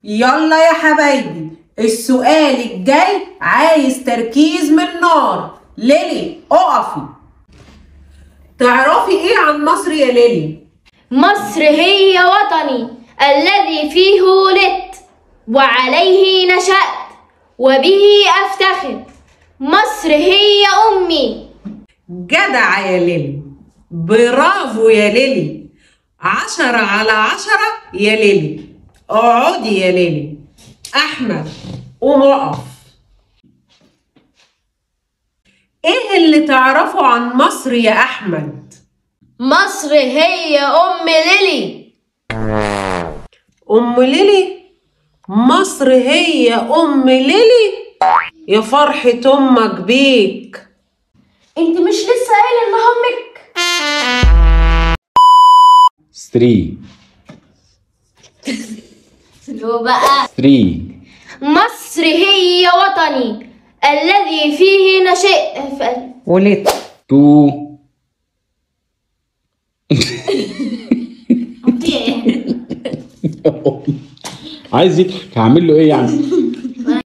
يلا يا حبايبي السؤال الجاي عايز تركيز من نار ليلي اقفي تعرفي ايه عن مصر يا ليلي مصر هي وطني الذي فيه ولدت وعليه نشأت وبه أفتخر مصر هي أمي جدع يا ليلي برافو يا ليلي عشرة على عشرة يا ليلي اقعدي يا ليلي احمد قوم اقف ايه اللي تعرفه عن مصر يا احمد مصر هي أم ليلي ام ليلي مصر هي ام ليلي يا فرحة امك بيك انت مش لسه قايل ان امك 3 لو بقى 3 مصر هي وطني الذي فيه نشأت ولدت 2 عايز يضحك هعمل له ايه يعني